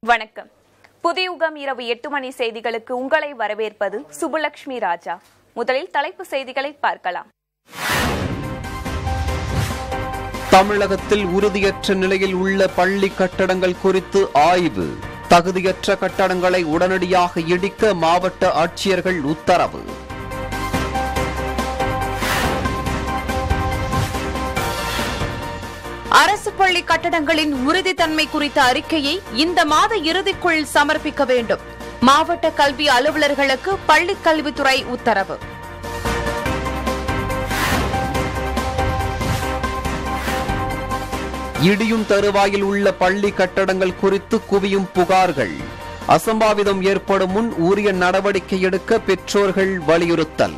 வணக்கம் புதியுகம் இரவு எட்டு மணி செய்திகளுக்கு உங்களை வரவேற்பது சுபலட்சுமி ராஜா முதலில் தலைப்பு செய்திகளை பார்க்கலாம் தமிழகத்தில் உறுதியற்ற நிலையில் உள்ள பள்ளி கட்டடங்கள் குறித்து ஆய்வு தகுதியற்ற கட்டடங்களை உடனடியாக இடிக்க மாவட்ட ஆட்சியர்கள் உத்தரவு அரசு பள்ளி கட்டடங்களின் உறுதித்தன்மை குறித்த அறிக்கையை இந்த மாத இறுதிக்குள் சமர்ப்பிக்க வேண்டும் மாவட்ட கல்வி அலுவலர்களுக்கு பள்ளிக் கல்வித்துறை உத்தரவு இடியும் தருவாயில் உள்ள பள்ளி கட்டடங்கள் குறித்து குவியும் புகார்கள் அசம்பாவிதம் ஏற்படும் முன் உரிய நடவடிக்கை எடுக்க பெற்றோர்கள் வலியுறுத்தல்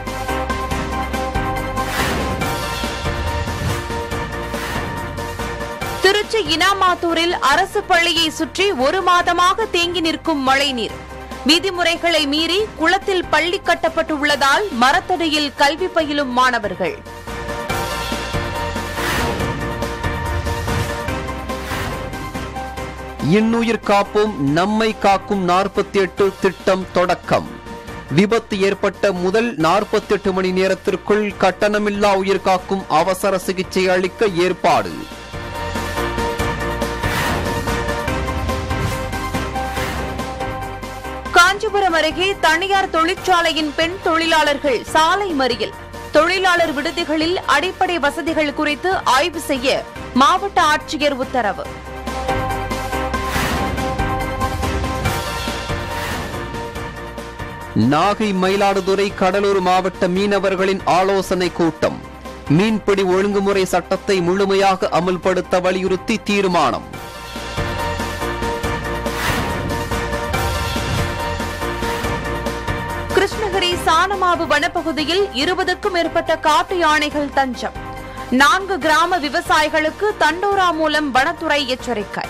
திருச்சி இனாமாத்தூரில் அரசு பள்ளியை சுற்றி ஒரு மாதமாக தேங்கி நிற்கும் மழைநீர் விதிமுறைகளை மீறி குளத்தில் பள்ளி கட்டப்பட்டுள்ளதால் மரத்தடியில் கல்வி பயிலும் மாணவர்கள் இன்னுயிர் காப்போம் நம்மை காக்கும் நாற்பத்தி எட்டு திட்டம் தொடக்கம் விபத்து ஏற்பட்ட முதல் 48 மணி நேரத்திற்குள் கட்டணமில்லா உயிர் காக்கும் அவசர சிகிச்சை அளிக்க ஏற்பாடு காஞ்சிபுரம் அருகே தனியார் தொழிற்சாலையின் பெண் தொழிலாளர்கள் சாலை மறியல் தொழிலாளர் விடுதிகளில் அடிப்படை வசதிகள் குறித்து ஆய்வு செய்ய மாவட்ட ஆட்சியர் உத்தரவு நாகை மயிலாடுதுறை கடலூர் மாவட்ட மீனவர்களின் ஆலோசனை கூட்டம் மீன்பிடி ஒழுங்குமுறை சட்டத்தை முழுமையாக அமல்படுத்த வலியுறுத்தி தீர்மானம் கிருஷ்ணகிரி சானமாவு வனப்பகுதியில் இருபதுக்கும் மேற்பட்ட காட்டு யானைகள் தஞ்சம் நான்கு கிராம விவசாயிகளுக்கு தண்டோரா மூலம் வனத்துறை எச்சரிக்கை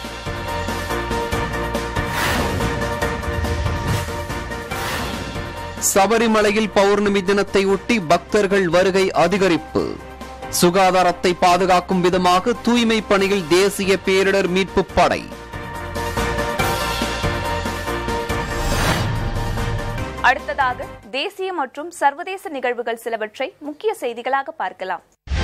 சபரிமலையில் பௌர்ணமி தினத்தை ஒட்டி பக்தர்கள் வருகை அதிகரிப்பு சுகாதாரத்தை பாதுகாக்கும் விதமாக தூய்மை பணியில் தேசிய பேரிடர் மீட்புப் படை அடுத்ததாக தேசிய மற்றும் சர்வதேச நிகழ்வுகள் சிலவற்றை முக்கிய செய்திகளாக பார்க்கலாம்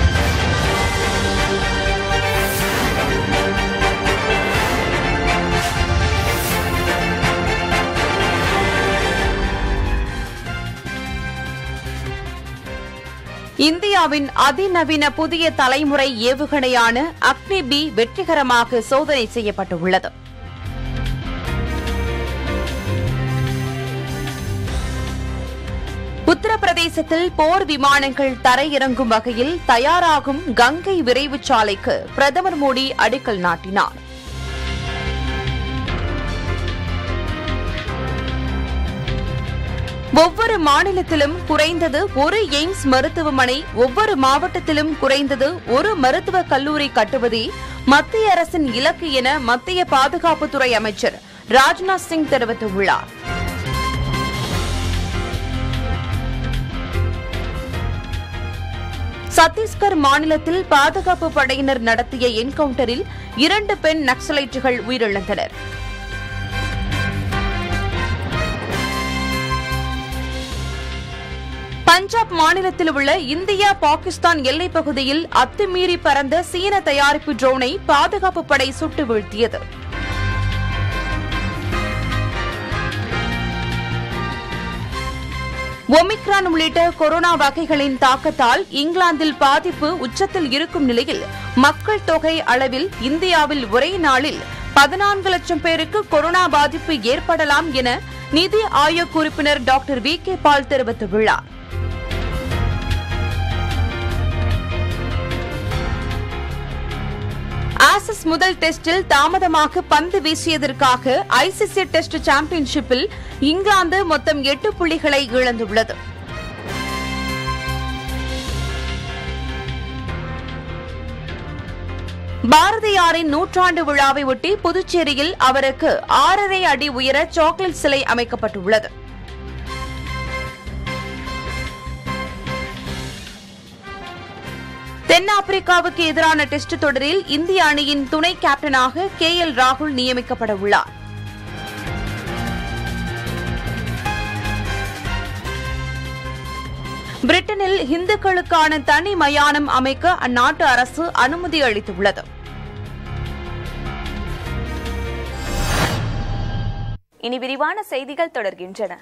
இந்தியாவின் அதிநவீன புதிய தலைமுறை ஏவுகணையான அக்னி பி வெற்றிகரமாக சோதனை செய்யப்பட்டுள்ளது உத்தரப்பிரதேசத்தில் போர் விமானங்கள் தரையிறங்கும் வகையில் தயாராகும் கங்கை விரைவுச் சாலைக்கு பிரதமர் மோடி அடிக்கல் நாட்டினார் ஒவ்வொரு மாநிலத்திலும் குறைந்தது ஒரு எய்ம்ஸ் மருத்துவமனை ஒவ்வொரு மாவட்டத்திலும் குறைந்தது ஒரு மருத்துவக் கல்லூரி கட்டுவதே மத்திய அரசின் இலக்கு என மத்திய பாதுகாப்புத்துறை அமைச்சர் ராஜ்நாத் சிங் தெரிவித்துள்ளார் சத்தீஸ்கர் மாநிலத்தில் பாதுகாப்பு படையினர் நடத்திய என்கவுண்டரில் இரண்டு பெண் நக்சலைட்டுகள் உயிரிழந்தனர் பஞ்சாப் மாநிலத்தில் உள்ள இந்தியா பாகிஸ்தான் எல்லைப் பகுதியில் அத்துமீறி பறந்த சீன தயாரிப்பு ட்ரோனை பாதுகாப்பு படை சுட்டு வீழ்த்தியது ஒமிக்ரான் உள்ளிட்ட கொரோனா வகைகளின் தாக்கத்தால் இங்கிலாந்தில் பாதிப்பு உச்சத்தில் இருக்கும் நிலையில் மக்கள் தொகை அளவில் இந்தியாவில் ஒரே நாளில் பதினான்கு லட்சம் பேருக்கு கொரோனா பாதிப்பு ஏற்படலாம் என நிதி ஆயோக் உறுப்பினர் டாக்டர் வி கே பால் தெரிவித்துள்ளார் ஆசிஸ் முதல் டெஸ்டில் தாமதமாக பந்து வீசியதற்காக ஐசிசி டெஸ்ட் சாம்பியன்ஷிப்பில் இங்கிலாந்து மொத்தம் எட்டு புள்ளிகளை இழந்துள்ளது பாரதியாரின் நூற்றாண்டு விழாவை ஒட்டி புதுச்சேரியில் அவருக்கு ஆறரை அடி உயர சாக்லேட் சிலை அமைக்கப்பட்டுள்ளது தென்னாப்பிரிக்காவுக்கு எதிரான டெஸ்ட் தொடரில் இந்திய அணியின் துணை கேப்டனாக கே எல் ராகுல் நியமிக்கப்பட உள்ளார் பிரிட்டனில் இந்துக்களுக்கான தனி மயானம் அமைக்க அந்நாட்டு அரசு அனுமதி அளித்துள்ளது இனி விரிவான செய்திகள் தொடர்கின்றன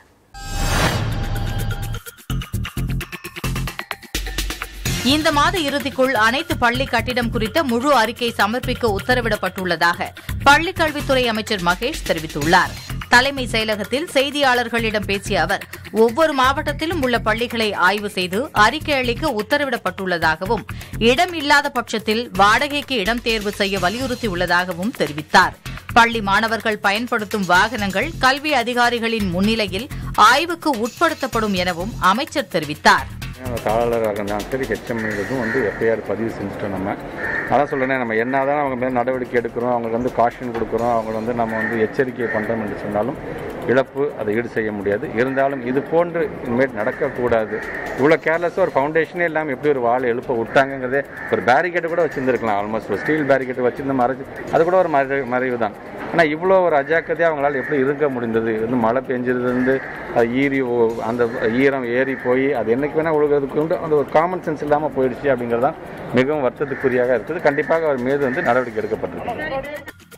இந்த மாத இறுதிக்குள் அனைத்து பள்ளி கட்டிடம் குறித்த முழு அறிக்கை சமர்ப்பிக்க உத்தரவிடப்பட்டுள்ளதாக பள்ளிக் கல்வித்துறை அமைச்சர் மகேஷ் தெரிவித்துள்ளார் தலைமை செயலகத்தில் செய்தியாளர்களிடம் பேசிய அவர் ஒவ்வொரு மாவட்டத்திலும் உள்ள பள்ளிகளை ஆய்வு செய்து அறிக்கை அளிக்க உத்தரவிடப்பட்டுள்ளதாகவும் இடம் இல்லாத பட்சத்தில் வாடகைக்கு இடம் தேர்வு செய்ய வலியுறுத்தியுள்ளதாகவும் தெரிவித்தார் பள்ளி மாணவர்கள் பயன்படுத்தும் வாகனங்கள் கல்வி அதிகாரிகளின் முன்னிலையில் ஆய்வுக்கு உட்படுத்தப்படும் எனவும் அமைச்சர் தெரிவித்தார் அந்த தாளராக இருந்தாலும் சரி ஹெச்எம்ங்கிறதும் வந்து எஃப்ஐஆர் பதிவு செஞ்சுட்டோம் நம்ம அதான் சொல்கிறேன் நம்ம என்ன தான் அவங்க மேலே நடவடிக்கை எடுக்கிறோம் அவங்களுக்கு வந்து காஷன் கொடுக்குறோம் அவங்க வந்து நம்ம வந்து எச்சரிக்கை பண்ணுறோம் என்று சொன்னாலும் இழப்பு அதை ஈடு செய்ய முடியாது இருந்தாலும் இது போன்று இனிமேல் நடக்கக்கூடாது இவ்வளோ கேர்லெஸ்ஸாக ஒரு ஃபவுண்டேஷனே இல்லாமல் எப்படி ஒரு வாழை எழுப்ப விட்டாங்கங்கிறதே ஒரு பேரிகேட்டு கூட வச்சுருந்துருக்கலாம் ஆல்மோஸ்ட் ஒரு ஸ்டீல் பேரிகேட்டு வச்சிருந்த மறைச்சு அது கூட ஒரு மறை மறைவு தான் ஆனால் இவ்வளோ ஒரு அஜாக்கிரதையாக அவங்களால எப்படி இருக்க முடிந்தது வந்து மழை பெஞ்சதுலேருந்து அது ஈரி ஓ- அந்த ஈரம் ஏறி போய் அது என்னைக்கு வேணால் ஒழுகிறதுக்கு உண்டு அந்த ஒரு காமன் சென்ஸ் இல்லாமல் போயிடுச்சு அப்படிங்கிறது தான் மிகவும் வருத்தத்துக்குரியாக இருக்குது கண்டிப்பாக அவர் மீது வந்து நடவடிக்கை எடுக்கப்பட்டிருக்கு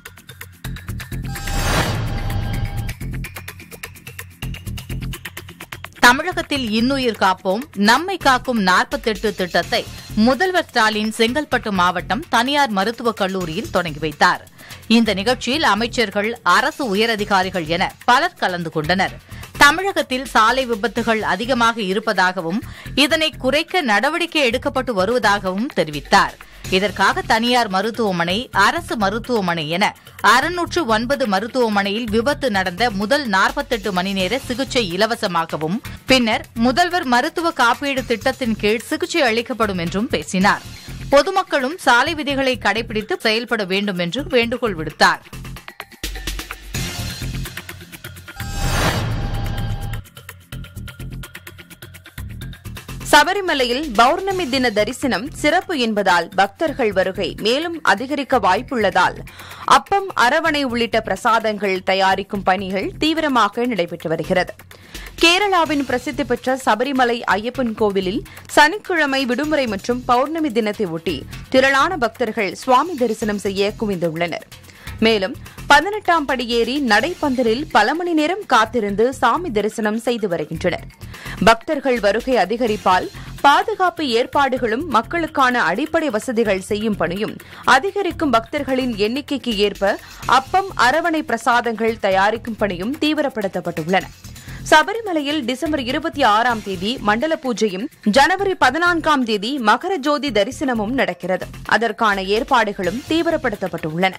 தமிழகத்தில் இன்னுயிர் காப்போம் நம்மை காக்கும் 48 திட்டத்தை முதல்வர் ஸ்டாலின் செங்கல்பட்டு மாவட்டம் தனியார் மருத்துவக் கல்லூரியில் தொடங்கி வைத்தார் இந்த நிகழ்ச்சியில் அமைச்சர்கள் அரசு உயரதிகாரிகள் என பலர் கலந்து கொண்டனர் தமிழகத்தில் சாலை விபத்துகள் அதிகமாக இருப்பதாகவும் இதனை குறைக்க நடவடிக்கை எடுக்கப்பட்டு வருவதாகவும் தெரிவித்தார் இதற்காக தனியார் மருத்துவமனை அரசு மருத்துவமனை என அறுநூற்று ஒன்பது மருத்துவமனையில் விபத்து நடந்த முதல் 48 மணி நேர சிகிச்சை இலவசமாகவும் பின்னர் முதல்வர் மருத்துவ காப்பீடு திட்டத்தின் கீழ் சிகிச்சை அளிக்கப்படும் என்றும் பேசினார் பொதுமக்களும் சாலை விதிகளை கடைபிடித்து செயல்பட வேண்டும் என்று வேண்டுகோள் விடுத்தார் சபரிமலையில் பௌர்ணமி தின தரிசனம் சிறப்பு என்பதால் பக்தர்கள் வருகை மேலும் அதிகரிக்க வாய்ப்புள்ளதால் அப்பம் அரவணை உள்ளிட்ட பிரசாதங்கள் தயாரிக்கும் பணிகள் தீவிரமாக நடைபெற்று வருகிறது கேரளாவின் பிரசித்தி பெற்ற சபரிமலை ஐயப்பன் கோவிலில் சனிக்கிழமை விடுமுறை மற்றும் பௌர்ணமி தினத்தை ஒட்டி திரளான பக்தர்கள் சுவாமி தரிசனம் செய்ய குவிந்துள்ளனர் மேலும் பதினெட்டாம் படியேறி நடைப்பந்தலில் பல மணி நேரம் காத்திருந்து சாமி தரிசனம் செய்து வருகின்றனர் பக்தர்கள் வருகை அதிகரிப்பால் பாதுகாப்பு ஏற்பாடுகளும் மக்களுக்கான அடிப்படை வசதிகள் செய்யும் பணியும் அதிகரிக்கும் பக்தர்களின் எண்ணிக்கைக்கு ஏற்ப அப்பம் அரவணை பிரசாதங்கள் தயாரிக்கும் பணியும் தீவிரப்படுத்தப்பட்டுள்ளன சபரிமலையில் டிசம்பர் இருபத்தி ஆறாம் தேதி மண்டல பூஜையும் ஜனவரி பதினான்காம் தேதி மகர ஜோதி தரிசனமும் நடக்கிறது அதற்கான ஏற்பாடுகளும் தீவிரப்படுத்தப்பட்டுள்ளன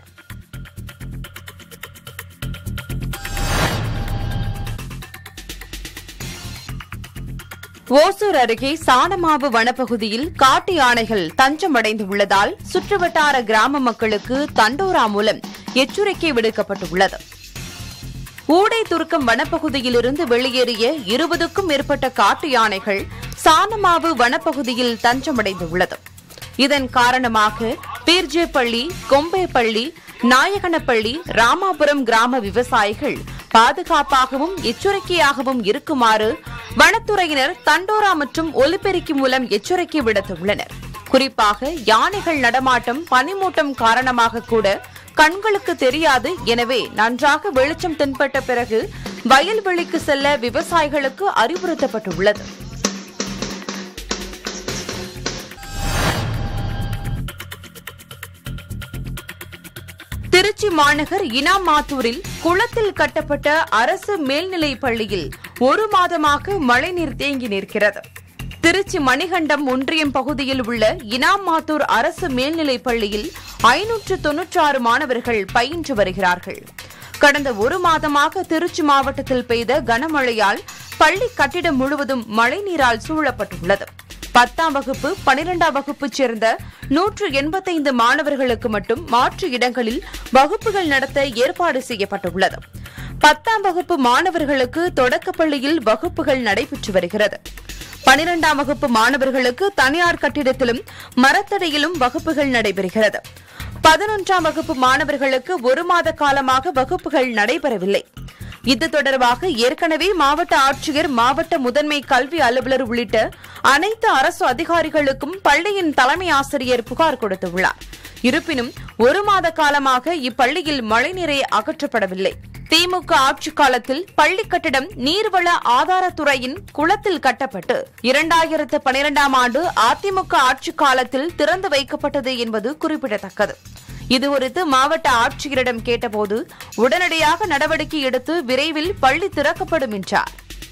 ஓசூர் அருகே சாணமாவு வனப்பகுதியில் காட்டு யானைகள் தஞ்சமடைந்துள்ளதால் சுற்றுவட்டார கிராம மக்களுக்கு தண்டோரா மூலம் எச்சரிக்கை விடுக்கப்பட்டுள்ளது ஊடை துருக்கம் வனப்பகுதியிலிருந்து வெளியேறிய இருபதுக்கும் மேற்பட்ட காட்டு யானைகள் சாணமாவு வனப்பகுதியில் தஞ்சமடைந்துள்ளது இதன் காரணமாக பீர்ஜேப்பள்ளி கொம்பேப்பள்ளி நாயகனப்பள்ளி ராமாபுரம் கிராம விவசாயிகள் பாதுகாப்பாகவும் எச்சரிக்கையாகவும் இருக்குமாறு வனத்துறையினர் தண்டோரா மற்றும் ஒலிபெருக்கி மூலம் எச்சரிக்கை விடுத்துள்ளனர் குறிப்பாக யானைகள் நடமாட்டம் பனிமூட்டம் காரணமாக கூட கண்களுக்கு தெரியாது எனவே நன்றாக வெளிச்சம் தென்பட்ட பிறகு வயல்வெளிக்கு செல்ல விவசாயிகளுக்கு அறிவுறுத்தப்பட்டுள்ளது திருச்சி மாநகர் இனாமாத்தூரில் குளத்தில் கட்டப்பட்ட அரசு மேல்நிலைப் பள்ளியில் ஒரு மாதமாக மழைநீர் தேங்கி நிற்கிறது திருச்சி மணிகண்டம் ஒன்றியம் பகுதியில் உள்ள இனாமாத்தூர் அரசு மேல்நிலைப் பள்ளியில் ஐநூற்று தொன்னூற்றாறு மாணவர்கள் பயின்று வருகிறார்கள் கடந்த ஒரு மாதமாக திருச்சி மாவட்டத்தில் பெய்த கனமழையால் பள்ளி கட்டிடம் முழுவதும் மழைநீரால் சூழப்பட்டுள்ளது பத்தாம் வகுப்பு பனிரெண்டாம் வகுப்பைச் சேர்ந்த நூற்று எண்பத்தைந்து மாணவர்களுக்கு மட்டும் மாற்று இடங்களில் வகுப்புகள் நடத்த ஏற்பாடு செய்யப்பட்டுள்ளது பத்தாம் வகுப்பு மாணவர்களுக்கு தொடக்கப்பள்ளியில் வகுப்புகள் நடைபெற்று வருகிறது பனிரெண்டாம் வகுப்பு மாணவர்களுக்கு தனியார் கட்டிடத்திலும் மரத்தடியிலும் வகுப்புகள் நடைபெறுகிறது பதினொன்றாம் வகுப்பு மாணவர்களுக்கு ஒரு மாத காலமாக வகுப்புகள் நடைபெறவில்லை இது தொடர்பாக ஏற்கனவே மாவட்ட ஆட்சியர் மாவட்ட முதன்மை கல்வி அலுவலர் உள்ளிட்ட அனைத்து அரசு அதிகாரிகளுக்கும் பள்ளியின் தலைமை ஆசிரியர் புகார் கொடுத்துள்ளார் இருப்பினும் ஒரு மாத காலமாக இப்பள்ளியில் மழைநீரை அகற்றப்படவில்லை திமுக ஆட்சி காலத்தில் பள்ளி கட்டிடம் நீர்வள ஆதாரத்துறையின் குளத்தில் கட்டப்பட்டு இரண்டாயிரத்து பனிரெண்டாம் ஆண்டு அதிமுக ஆட்சி காலத்தில் திறந்து வைக்கப்பட்டது என்பது குறிப்பிடத்தக்கது இதுகுறித்து மாவட்ட ஆட்சியரிடம் கேட்டபோது உடனடியாக நடவடிக்கை எடுத்து விரைவில் பள்ளி திறக்கப்படும் என்றார்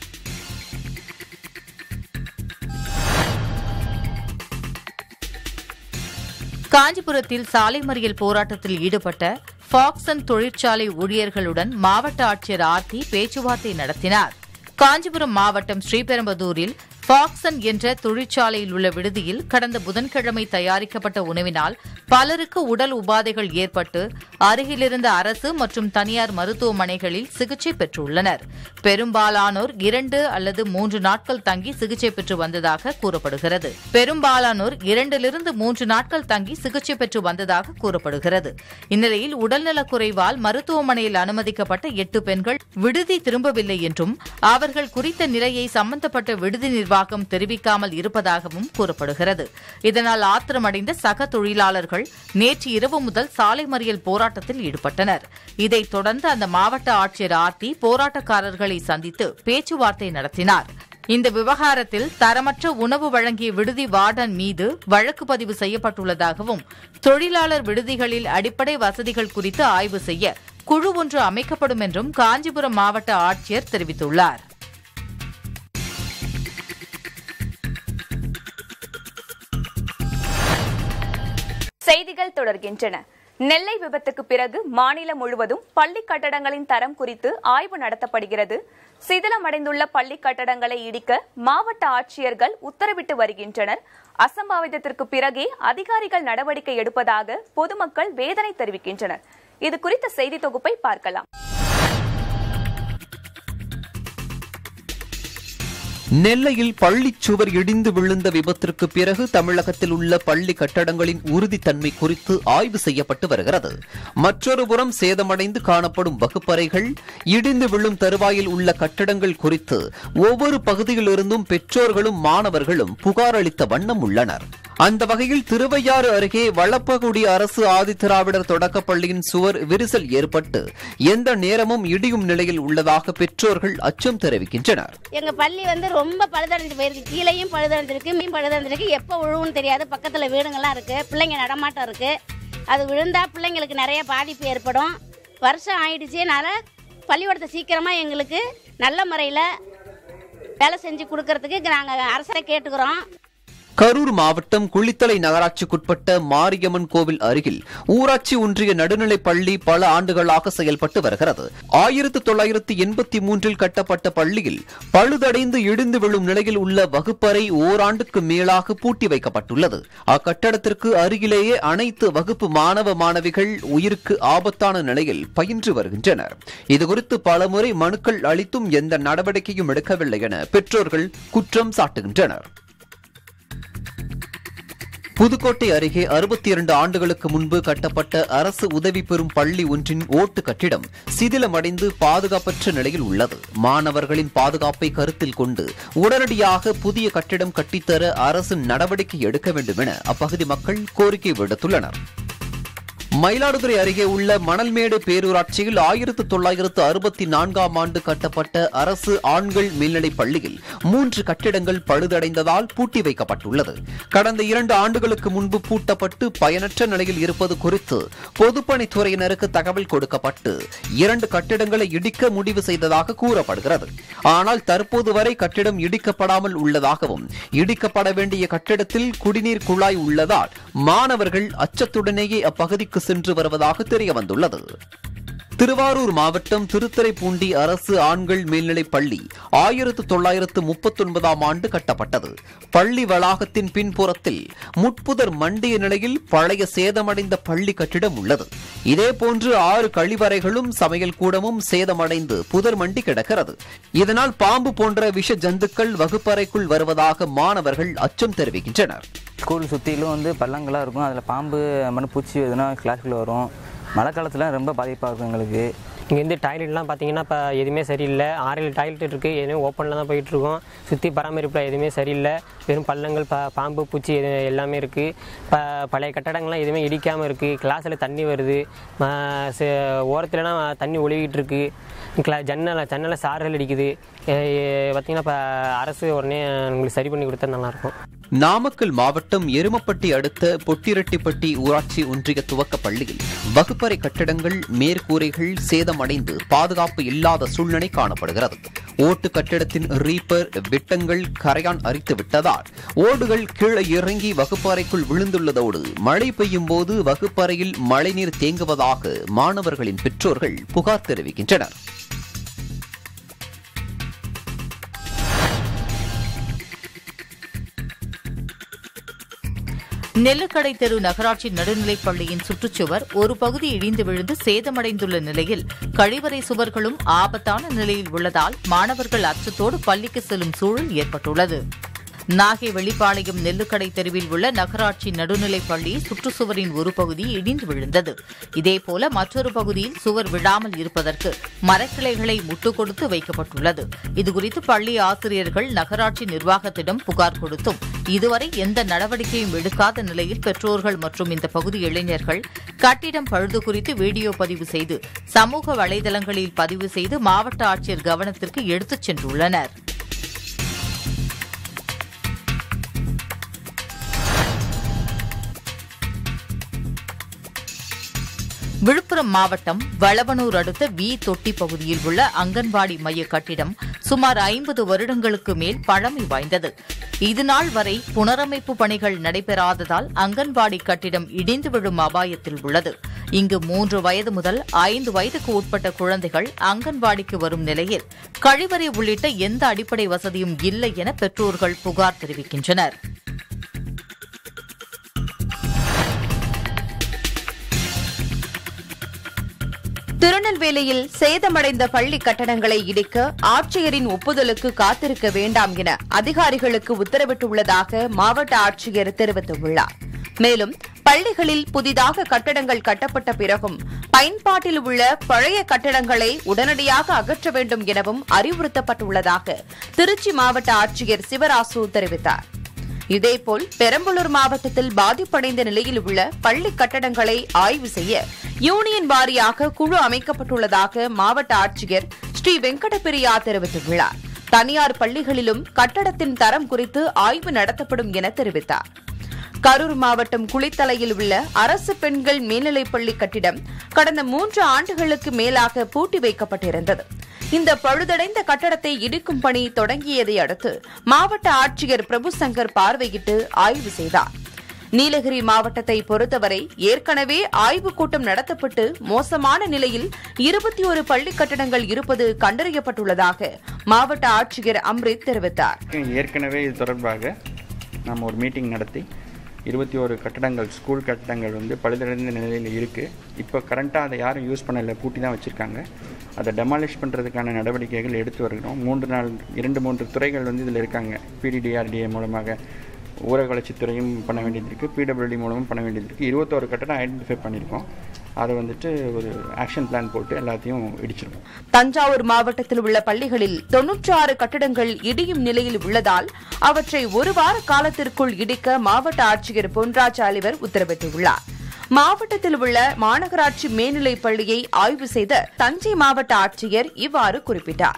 காஞ்சிபுரத்தில் சாலை மறியல் போராட்டத்தில் ஈடுபட்ட ஃபாக்சன் தொழிற்சாலை ஊழியர்களுடன் மாவட்ட ஆட்சியர் ஆர்த்தி பேச்சுவார்த்தை நடத்தினார் காஞ்சிபுரம் மாவட்டம் ஸ்ரீபெரும்புதூரில் ஃபாக்சன் என்ற தொழிற்சாலையில் உள்ள விடுதியில் கடந்த புதன்கிழமை தயாரிக்கப்பட்ட உணவினால் பலருக்கு உடல் உபாதைகள் ஏற்பட்டு அருகிலிருந்த அரசு மற்றும் தனியார் மருத்துவமனைகளில் சிகிச்சை பெற்றுள்ளனர் பெரும்பாலானோர் இரண்டு அல்லது மூன்று நாட்கள் தங்கி சிகிச்சை பெற்று வந்ததாக கூறப்படுகிறது பெரும்பாலானோர் இரண்டிலிருந்து மூன்று நாட்கள் தங்கி சிகிச்சை பெற்று வந்ததாக கூறப்படுகிறது இந்நிலையில் உடல்நலக் குறைவால் மருத்துவமனையில் அனுமதிக்கப்பட்ட எட்டு பெண்கள் விடுதி திரும்பவில்லை என்றும் அவர்கள் குறித்த நிலையை சம்பந்தப்பட்ட விடுதி நிர்வாகம் தெரிவிக்காமல் இருப்பதாகவும் கூறப்படுகிறது இதனால் ஆத்திரமடைந்த சக தொழிலாளர்கள் நேற்று இரவு முதல் சாலை மறியல் போராட்டத்தில் ஈடுபட்டனர் இதைத் தொடர்ந்து அந்த மாவட்ட ஆட்சியர் ஆர்த்தி போராட்டக்காரர்களை சந்தித்து பேச்சுவார்த்தை நடத்தினார் இந்த விவகாரத்தில் தரமற்ற உணவு வழங்கிய விடுதி வார்டன் மீது வழக்கு பதிவு செய்யப்பட்டுள்ளதாகவும் தொழிலாளர் விடுதிகளில் அடிப்படை வசதிகள் குறித்து ஆய்வு செய்ய குழு ஒன்று அமைக்கப்படும் என்றும் காஞ்சிபுரம் மாவட்ட ஆட்சியர் தெரிவித்துள்ளார் செய்திகள் தொடர்கின்றன நெல்லை விபத்துக்கு பிறகு மாநிலம் முழுவதும் பள்ளி கட்டடங்களின் தரம் குறித்து ஆய்வு நடத்தப்படுகிறது சிதிலமடைந்துள்ள பள்ளி கட்டடங்களை இடிக்க மாவட்ட ஆட்சியர்கள் உத்தரவிட்டு வருகின்றனர் அசம்பாவிதத்திற்கு பிறகே அதிகாரிகள் நடவடிக்கை எடுப்பதாக பொதுமக்கள் வேதனை தெரிவிக்கின்றனர் இது குறித்த செய்தி தொகுப்பை பார்க்கலாம் நெல்லையில் பள்ளிச் சுவர் இடிந்து விழுந்த விபத்திற்கு பிறகு தமிழகத்தில் உள்ள பள்ளி கட்டடங்களின் உறுதித்தன்மை குறித்து ஆய்வு செய்யப்பட்டு வருகிறது மற்றொரு புறம் சேதமடைந்து காணப்படும் வகுப்பறைகள் இடிந்து விழும் தருவாயில் உள்ள கட்டடங்கள் குறித்து ஒவ்வொரு பகுதியிலிருந்தும் பெற்றோர்களும் மாணவர்களும் புகார் அளித்த வண்ணம் உள்ளனர் அந்த வகையில் திருவையாறு அருகே வளப்பகுடி அரசு ஆதிதிராவிடர் தொடக்கப் பள்ளியின் சுவர் விரிசல் ஏற்பட்டு எந்த நேரமும் இடியும் நிலையில் உள்ளதாக பெற்றோர்கள் அச்சம் தெரிவிக்கின்றனர் எங்க பள்ளி வந்து ரொம்ப பழுதடைஞ்சு போயிருக்கு கீழேயும் பழுதடைஞ்சிருக்கு மீன் பழுதடைஞ்சிருக்கு எப்போ விழுவுன்னு தெரியாது பக்கத்துல வீடுங்கள்லாம் இருக்கு பிள்ளைங்க நடமாட்டம் இருக்கு அது விழுந்தா பிள்ளைங்களுக்கு நிறைய பாதிப்பு ஏற்படும் வருஷம் ஆயிடுச்சுனால பள்ளிக்கூடத்தை சீக்கிரமா எங்களுக்கு நல்ல முறையில் வேலை செஞ்சு கொடுக்கறதுக்கு நாங்கள் அரசரை கேட்டுக்கிறோம் கரூர் மாவட்டம் குளித்தலை நகராட்சிக்குட்பட்ட மாரியம்மன் கோவில் அருகில் ஊராட்சி ஒன்றிய நடுநிலைப் பள்ளி பல ஆண்டுகளாக செயல்பட்டு வருகிறது ஆயிரத்து தொள்ளாயிரத்து எண்பத்தி மூன்றில் கட்டப்பட்ட பள்ளியில் பழுதடைந்து இடிந்து விழும் நிலையில் உள்ள வகுப்பறை ஓராண்டுக்கு மேலாக பூட்டி வைக்கப்பட்டுள்ளது அக்கட்டடத்திற்கு அருகிலேயே அனைத்து வகுப்பு மாணவ மாணவிகள் உயிருக்கு ஆபத்தான நிலையில் பயின்று வருகின்றனர் இதுகுறித்து பலமுறை மனுக்கள் அளித்தும் எந்த நடவடிக்கையும் எடுக்கவில்லை என பெற்றோர்கள் குற்றம் சாட்டுகின்றனர் புதுக்கோட்டை அருகே அறுபத்தி இரண்டு ஆண்டுகளுக்கு முன்பு கட்டப்பட்ட அரசு உதவி பெறும் பள்ளி ஒன்றின் ஓட்டு கட்டிடம் சிதிலமடைந்து பாதுகாப்பற்ற நிலையில் உள்ளது மாணவர்களின் பாதுகாப்பை கருத்தில் கொண்டு உடனடியாக புதிய கட்டிடம் கட்டித்தர அரசு நடவடிக்கை எடுக்க வேண்டும் என அப்பகுதி மக்கள் கோரிக்கை விடுத்துள்ளனர் மயிலாடுதுறை அருகே உள்ள மணல்மேடு பேரூராட்சியில் ஆயிரத்து தொள்ளாயிரத்து அறுபத்தி நான்காம் ஆண்டு கட்டப்பட்ட அரசு ஆண்கள் மேல்நிலைப் பள்ளியில் மூன்று கட்டிடங்கள் பழுதடைந்ததால் பூட்டி வைக்கப்பட்டுள்ளது கடந்த இரண்டு ஆண்டுகளுக்கு முன்பு பூட்டப்பட்டு பயனற்ற நிலையில் இருப்பது குறித்து பொதுப்பணித்துறையினருக்கு தகவல் கொடுக்கப்பட்டு இரண்டு கட்டிடங்களை இடிக்க முடிவு செய்ததாக கூறப்படுகிறது ஆனால் தற்போது வரை கட்டிடம் இடிக்கப்படாமல் உள்ளதாகவும் இடிக்கப்பட வேண்டிய கட்டிடத்தில் குடிநீர் குழாய் உள்ளதால் மாணவர்கள் அச்சத்துடனேயே அப்பகுதிக்கு சென்று வருவதாக தெரிய வந்துள்ளது திருவாரூர் மாவட்டம் திருத்துறைப்பூண்டி அரசு ஆண்கள் மேல்நிலைப் பள்ளி ஆயிரத்து தொள்ளாயிரத்து முப்பத்தொன்பதாம் ஆண்டு கட்டப்பட்டது பள்ளி வளாகத்தின் பின்புறத்தில் முட்புதர் மண்டிய நிலையில் பழைய சேதமடைந்த பள்ளி கட்டிடம் உள்ளது இதேபோன்று ஆறு கழிவறைகளும் சமையல் கூடமும் சேதமடைந்து புதர் மண்டி கிடக்கிறது இதனால் பாம்பு போன்ற விஷ ஜந்துக்கள் வகுப்பறைக்குள் வருவதாக மாணவர்கள் அச்சம் தெரிவிக்கின்றனர் ஸ்கூல் சுற்றிலும் வந்து பள்ளங்களாக இருக்கும் அதில் பாம்பு மண் பூச்சி எதுனா கிளாஸ்க்குள்ள வரும் மழை காலத்தில் ரொம்ப பாதிப்பாக இருக்கும் எங்களுக்கு இங்கேருந்து டாய்லெட்லாம் பார்த்தீங்கன்னா இப்போ எதுவுமே சரியில்லை ஆறு ஏழு டாய்லெட் இருக்குது எதுவும் ஓப்பனில் தான் போயிட்டுருக்கோம் சுற்றி பராமரிப்பில் எதுவுமே சரியில்லை வெறும் பள்ளங்கள் ப பாம்பு பூச்சி எது எல்லாமே இருக்குது இப்போ பழைய கட்டடங்கள்லாம் எதுவுமே இடிக்காமல் இருக்குது கிளாஸில் தண்ணி வருது ஓரத்துலலாம் தண்ணி ஒழுகிட்டு இருக்கு கிளா ஜன்னலை ஜன்னலை சாறுகள் அடிக்குது பார்த்திங்கன்னா இப்போ அரசு உடனே உங்களுக்கு சரி பண்ணி கொடுத்தா நல்லாயிருக்கும் நாமக்கல் மாவட்டம் எருமப்பட்டி அடுத்த பொட்டிரெட்டிப்பட்டி ஊராட்சி ஒன்றிய துவக்க பள்ளியில் வகுப்பறை கட்டிடங்கள் மேற்கூரைகள் சேதமடைந்து பாதுகாப்பு இல்லாத சூழ்நிலை காணப்படுகிறது ஓட்டு கட்டிடத்தின் ரீப்பர் விட்டங்கள் கரையான் அரித்து விட்டதால் ஓடுகள் கீழே இறங்கி வகுப்பறைக்குள் விழுந்துள்ளதோடு மழை பெய்யும் போது வகுப்பறையில் மழைநீர் தேங்குவதாக மாணவர்களின் பெற்றோர்கள் புகார் தெரிவிக்கின்றனர் நெல்லுக்கடை தெரு நகராட்சி நடுநிலைப் பள்ளியின் சுற்றுச்சுவர் ஒரு பகுதி இடிந்து விழுந்து சேதமடைந்துள்ள நிலையில் கழிவறை சுவர்களும் ஆபத்தான நிலையில் உள்ளதால் மாணவர்கள் அச்சத்தோடு பள்ளிக்கு செல்லும் சூழல் ஏற்பட்டுள்ளது நாகை வெளிப்பாளையம் நெல்லுக்கடை தெருவில் உள்ள நகராட்சி நடுநிலைப் பள்ளி சுற்றுச்சுவரின் ஒரு பகுதி இடிந்து விழுந்தது இதேபோல மற்றொரு பகுதியில் சுவர் விழாமல் இருப்பதற்கு மரக்கிளைகளை முட்டுக் கொடுத்து வைக்கப்பட்டுள்ளது இதுகுறித்து பள்ளி ஆசிரியர்கள் நகராட்சி நிர்வாகத்திடம் புகார் கொடுத்தும் இதுவரை எந்த நடவடிக்கையும் எடுக்காத நிலையில் பெற்றோர்கள் மற்றும் இந்த பகுதி இளைஞர்கள் கட்டிடம் பழுது குறித்து வீடியோ பதிவு செய்து சமூக வலைதளங்களில் பதிவு செய்து மாவட்ட ஆட்சியர் கவனத்திற்கு எடுத்துச் சென்றுள்ளனர் விழுப்புரம் மாவட்டம் வளவனூர் அடுத்த வி தொட்டி பகுதியில் உள்ள அங்கன்வாடி மைய கட்டிடம் சுமார் ஐம்பது வருடங்களுக்கு மேல் பழமை வாய்ந்தது இதுநாள் வரை புனரமைப்பு பணிகள் நடைபெறாததால் அங்கன்வாடி கட்டிடம் இடிந்து விழும் அபாயத்தில் உள்ளது இங்கு மூன்று வயது முதல் ஐந்து வயதுக்கு உட்பட்ட குழந்தைகள் அங்கன்வாடிக்கு வரும் நிலையில் கழிவறை உள்ளிட்ட எந்த அடிப்படை வசதியும் இல்லை என பெற்றோர்கள் புகார் தெரிவிக்கின்றனர் திருநெல்வேலியில் சேதமடைந்த பள்ளி கட்டடங்களை இடிக்க ஆட்சியரின் ஒப்புதலுக்கு காத்திருக்க வேண்டாம் என அதிகாரிகளுக்கு உத்தரவிட்டுள்ளதாக மாவட்ட ஆட்சியர் தெரிவித்துள்ளார் மேலும் பள்ளிகளில் புதிதாக கட்டடங்கள் கட்டப்பட்ட பிறகும் பயன்பாட்டில் உள்ள பழைய கட்டடங்களை உடனடியாக அகற்ற வேண்டும் எனவும் அறிவுறுத்தப்பட்டுள்ளதாக திருச்சி மாவட்ட ஆட்சியர் சிவராசு தெரிவித்தார் இதேபோல் பெரம்பலூர் மாவட்டத்தில் பாதிப்படைந்த நிலையில் உள்ள பள்ளி கட்டடங்களை ஆய்வு செய்ய யூனியன் வாரியாக குழு அமைக்கப்பட்டுள்ளதாக மாவட்ட ஆட்சியர் ஸ்ரீ வெங்கடபிரியா தெரிவித்துள்ளார் தனியார் பள்ளிகளிலும் கட்டடத்தின் தரம் குறித்து ஆய்வு நடத்தப்படும் என தெரிவித்தார் கரூர் மாவட்டம் குளித்தலையில் உள்ள அரசு பெண்கள் மேல்நிலைப்பள்ளி கட்டிடம் கடந்த மூன்று ஆண்டுகளுக்கு மேலாக பூட்டி வைக்கப்பட்டிருந்தது இந்த பழுதடைந்த கட்டடத்தை இடிக்கும் பணி தொடங்கியதை அடுத்து மாவட்ட ஆட்சியர் பிரபு சங்கர் பார்வையிட்டு ஆய்வு செய்தார் நீலகிரி மாவட்டத்தை பொறுத்தவரை ஏற்கனவே ஆய்வுக் கூட்டம் நடத்தப்பட்டு மோசமான நிலையில் இருபத்தி ஒரு பள்ளி கட்டடங்கள் இருப்பது கண்டறியப்பட்டுள்ளதாக மாவட்ட ஆட்சியர் அம்ரித் தெரிவித்தார் ஏற்கனவே இது தொடர்பாக நம்ம ஒரு மீட்டிங் நடத்தி இருபத்தி ஒரு கட்டடங்கள் ஸ்கூல் கட்டடங்கள் வந்து பழுதடைந்த நிலையில் இருக்குது இப்போ கரண்ட்டாக அதை யாரும் யூஸ் பண்ணல பூட்டி தான் வச்சுருக்காங்க அதை டெமாலிஷ் பண்ணுறதுக்கான நடவடிக்கைகள் எடுத்து வருகிறோம் மூன்று நாள் இரண்டு மூன்று துறைகள் வந்து இதில் இருக்காங்க பிடிடிஆர்டிஏ மூலமாக ஊரக வளர்ச்சித்துறையும் பண்ண வேண்டியது இருக்குது பிடபிள்யூடி மூலமும் பண்ண வேண்டியது இருக்குது இருபத்தோரு கட்டடம் ஐடென்டிஃபை பண்ணியிருக்கோம் அதை வந்துட்டு ஒரு ஆக்ஷன் பிளான் போட்டு எல்லாத்தையும் இடிச்சிருக்கோம் தஞ்சாவூர் மாவட்டத்தில் உள்ள பள்ளிகளில் தொன்னூற்றி ஆறு கட்டிடங்கள் இடியும் நிலையில் உள்ளதால் அவற்றை ஒரு வார காலத்திற்குள் இடிக்க மாவட்ட ஆட்சியர் பொன்ராஜ் அலிவர் உத்தரவிட்டுள்ளார் மாவட்டத்தில் உள்ள மாநகராட்சி மேல்நிலைப் பள்ளியை ஆய்வு செய்த தஞ்சை மாவட்ட ஆட்சியர் இவ்வாறு குறிப்பிட்டார்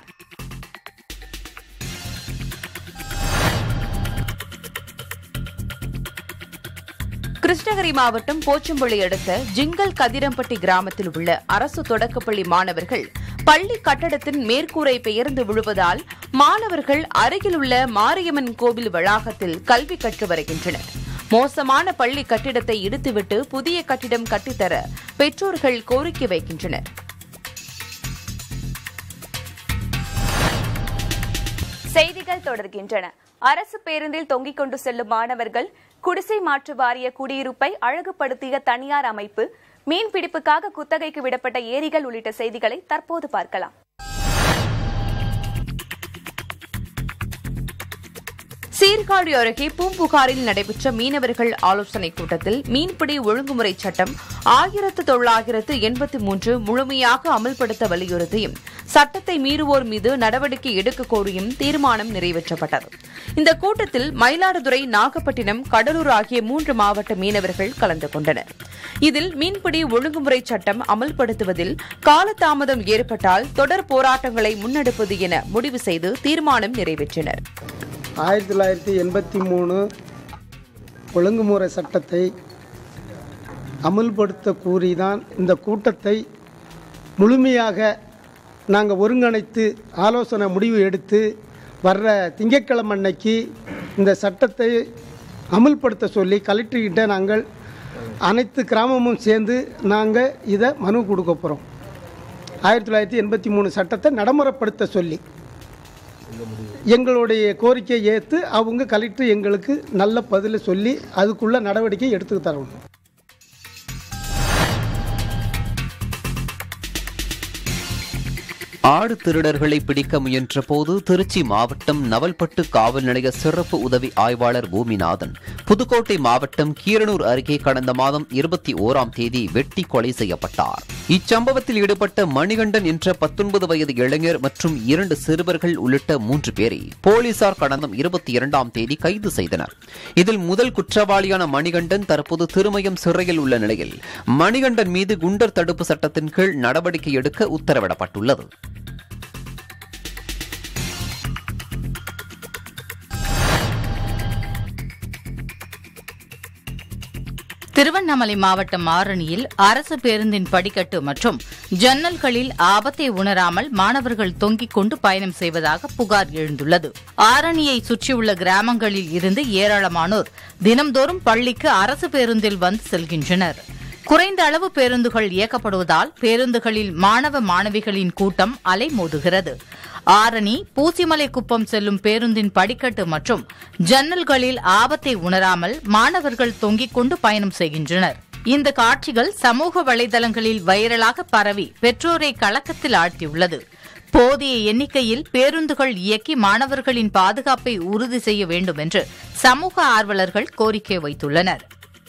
கிருஷ்ணகிரி மாவட்டம் போச்சம்பள்ளி அடுத்த ஜிங்கல் கதிரம்பட்டி கிராமத்தில் உள்ள அரசு தொடக்கப்பள்ளி மாணவர்கள் பள்ளி கட்டடத்தின் மேற்கூரை பெயர்ந்து விழுவதால் மாணவர்கள் அருகில் உள்ள மாரியம்மன் கோவில் வளாகத்தில் கல்வி கற்று வருகின்றனர் மோசமான பள்ளி கட்டிடத்தை இடித்துவிட்டு புதிய கட்டிடம் கட்டித்தர பெற்றோர்கள் கோரிக்கை வைக்கின்றனர் செய்திகள் தொடர்கின்றன அரசு பேருந்தில் தொங்கிக் கொண்டு செல்லும் மாணவர்கள் குடிசை மாற்று வாரிய குடியிருப்பை அழகுபடுத்திய தனியார் அமைப்பு மீன்பிடிப்புக்காக குத்தகைக்கு விடப்பட்ட ஏரிகள் உள்ளிட்ட செய்திகளை தற்போது பார்க்கலாம் சீர்காழி அருகே பூம்புகாரில் நடைபெற்ற மீனவர்கள் ஆலோசனைக் கூட்டத்தில் மீன்பிடி ஒழுங்குமுறை சட்டம் ஆயிரத்து தொள்ளாயிரத்து எண்பத்தி மூன்று முழுமையாக அமல்படுத்த வலியுறுத்தியும் சட்டத்தை மீறுவோர் மீது நடவடிக்கை எடுக்க கோரியும் தீர்மானம் நிறைவேற்றப்பட்டது இந்த கூட்டத்தில் மயிலாடுதுறை நாகப்பட்டினம் கடலூர் ஆகிய மூன்று மாவட்ட மீனவர்கள் கலந்து கொண்டனர் இதில் மீன்பிடி ஒழுங்குமுறை சட்டம் அமல்படுத்துவதில் காலதாமதம் ஏற்பட்டால் தொடர் போராட்டங்களை முன்னெடுப்பது என முடிவு செய்து தீர்மானம் நிறைவேற்றினர் ஆயிரத்தி தொள்ளாயிரத்தி எண்பத்தி மூணு ஒழுங்குமுறை சட்டத்தை அமுல்படுத்த கூறிதான் இந்த கூட்டத்தை முழுமையாக நாங்கள் ஒருங்கிணைத்து ஆலோசனை முடிவு எடுத்து வர்ற திங்கட்கிழமை அன்னைக்கு இந்த சட்டத்தை அமுல்படுத்த சொல்லி கலெக்டர்கிட்ட நாங்கள் அனைத்து கிராமமும் சேர்ந்து நாங்கள் இதை மனு கொடுக்க போகிறோம் ஆயிரத்தி தொள்ளாயிரத்தி எண்பத்தி மூணு சட்டத்தை நடைமுறைப்படுத்த சொல்லி எங்களுடைய கோரிக்கையை ஏற்று அவங்க கலெக்டர் எங்களுக்கு நல்ல பதிலை சொல்லி அதுக்குள்ள நடவடிக்கை எடுத்து தரணும் ஆடு திருடர்களை பிடிக்க முயன்ற போது திருச்சி மாவட்டம் நவல்பட்டு காவல் நிலைய சிறப்பு உதவி ஆய்வாளர் பூமிநாதன் புதுக்கோட்டை மாவட்டம் கீரனூர் அருகே கடந்த மாதம் இருபத்தி ஓராம் தேதி வெட்டி கொலை செய்யப்பட்டார் இச்சம்பவத்தில் ஈடுபட்ட மணிகண்டன் என்ற பத்தொன்பது வயது இளைஞர் மற்றும் இரண்டு சிறுவர்கள் உள்ளிட்ட மூன்று பேரை போலீசார் கடந்த இருபத்தி இரண்டாம் தேதி கைது செய்தனர் இதில் முதல் குற்றவாளியான மணிகண்டன் தற்போது திருமயம் சிறையில் உள்ள நிலையில் மணிகண்டன் மீது குண்டர் தடுப்பு சட்டத்தின் கீழ் நடவடிக்கை எடுக்க உத்தரவிடப்பட்டுள்ளது திருவண்ணாமலை மாவட்டம் ஆரணியில் அரசு பேருந்தின் படிக்கட்டு மற்றும் ஜன்னல்களில் ஆபத்தை உணராமல் மாணவர்கள் தொங்கிக் கொண்டு பயணம் செய்வதாக புகார் எழுந்துள்ளது ஆரணியை சுற்றியுள்ள கிராமங்களில் இருந்து ஏராளமானோர் தினம்தோறும் பள்ளிக்கு அரசு பேருந்தில் வந்து செல்கின்றனர் குறைந்த அளவு பேருந்துகள் இயக்கப்படுவதால் பேருந்துகளில் மாணவ மாணவிகளின் கூட்டம் அலைமோதுகிறது ஆரணி பூசிமலை குப்பம் செல்லும் பேருந்தின் படிக்கட்டு மற்றும் ஜன்னல்களில் ஆபத்தை உணராமல் மாணவர்கள் தொங்கிக் கொண்டு பயணம் செய்கின்றனர் இந்த காட்சிகள் சமூக வலைதளங்களில் வைரலாக பரவி பெற்றோரை கலக்கத்தில் ஆழ்த்தியுள்ளது போதிய எண்ணிக்கையில் பேருந்துகள் இயக்கி மாணவர்களின் பாதுகாப்பை உறுதி செய்ய வேண்டும் என்று சமூக ஆர்வலர்கள் கோரிக்கை வைத்துள்ளனர்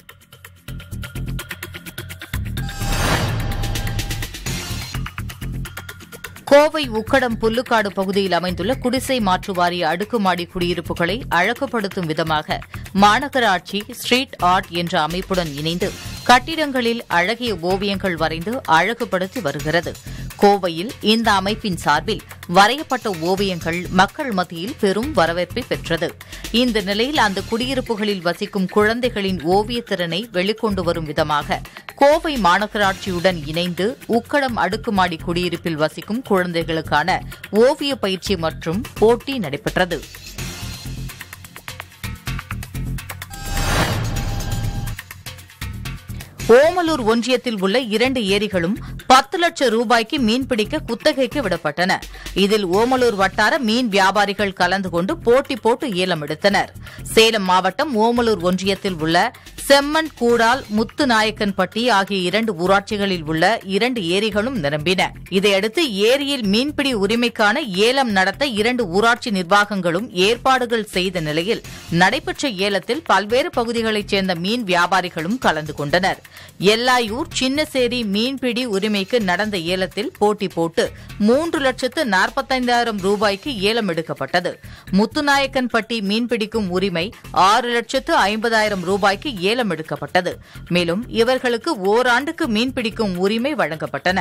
கோவை உக்கடம் புல்லுக்காடு பகுதியில் அமைந்துள்ள குடிசை மாற்று வாரிய அடுக்குமாடி குடியிருப்புகளை அழகுபடுத்தும் விதமாக மாநகராட்சி ஸ்ட்ரீட் ஆர்ட் என்ற அமைப்புடன் இணைந்து கட்டிடங்களில் அழகிய ஓவியங்கள் வரைந்து அழகுபடுத்தி வருகிறது கோவையில் இந்த அமைப்பின் சார்பில் வரையப்பட்ட ஓவியங்கள் மக்கள் மத்தியில் பெரும் வரவேற்பை பெற்றது இந்த நிலையில் அந்த குடியிருப்புகளில் வசிக்கும் குழந்தைகளின் ஓவியத்திறனை வெளிக்கொண்டு வரும் விதமாக கோவை மாநகராட்சியுடன் இணைந்து உக்கடம் அடுக்குமாடி குடியிருப்பில் வசிக்கும் குழந்தைகளுக்கான ஓவிய பயிற்சி மற்றும் போட்டி நடைபெற்றது ஓமலூர் ஒன்றியத்தில் உள்ள இரண்டு ஏரிகளும் பத்து லட்சம் ரூபாய்க்கு மீன்பிடிக்க குத்தகைக்கு விடப்பட்டன இதில் ஓமலூர் வட்டார மீன் வியாபாரிகள் கலந்து கொண்டு போட்டி போட்டு ஏலம் எடுத்தனர் சேலம் மாவட்டம் ஓமலூர் ஒன்றியத்தில் உள்ள செம்மண் கூடால் முத்துநாயக்கன்பட்டி ஆகிய இரண்டு ஊராட்சிகளில் உள்ள இரண்டு ஏரிகளும் நிரம்பின இதையடுத்து ஏரியில் மீன்பிடி உரிமைக்கான ஏலம் நடத்த இரண்டு ஊராட்சி நிர்வாகங்களும் ஏற்பாடுகள் செய்த நிலையில் நடைபெற்ற ஏலத்தில் பல்வேறு பகுதிகளைச் சேர்ந்த மீன் வியாபாரிகளும் கலந்து கொண்டனர் எல்லாயூர் சின்னசேரி மீன்பிடி உரிமைக்கு நடந்த ஏலத்தில் போட்டி போட்டு மூன்று லட்சத்து நாற்பத்தைந்தாயிரம் ரூபாய்க்கு ஏலம் எடுக்கப்பட்டது முத்துநாயக்கன்பட்டி மீன்பிடிக்கும் உரிமை ஆறு லட்சத்து ஐம்பதாயிரம் ரூபாய்க்கு ஏலம் எடுக்கப்பட்டது மேலும் இவர்களுக்கு ஓராண்டுக்கு மீன்பிடிக்கும் உரிமை வழங்கப்பட்டன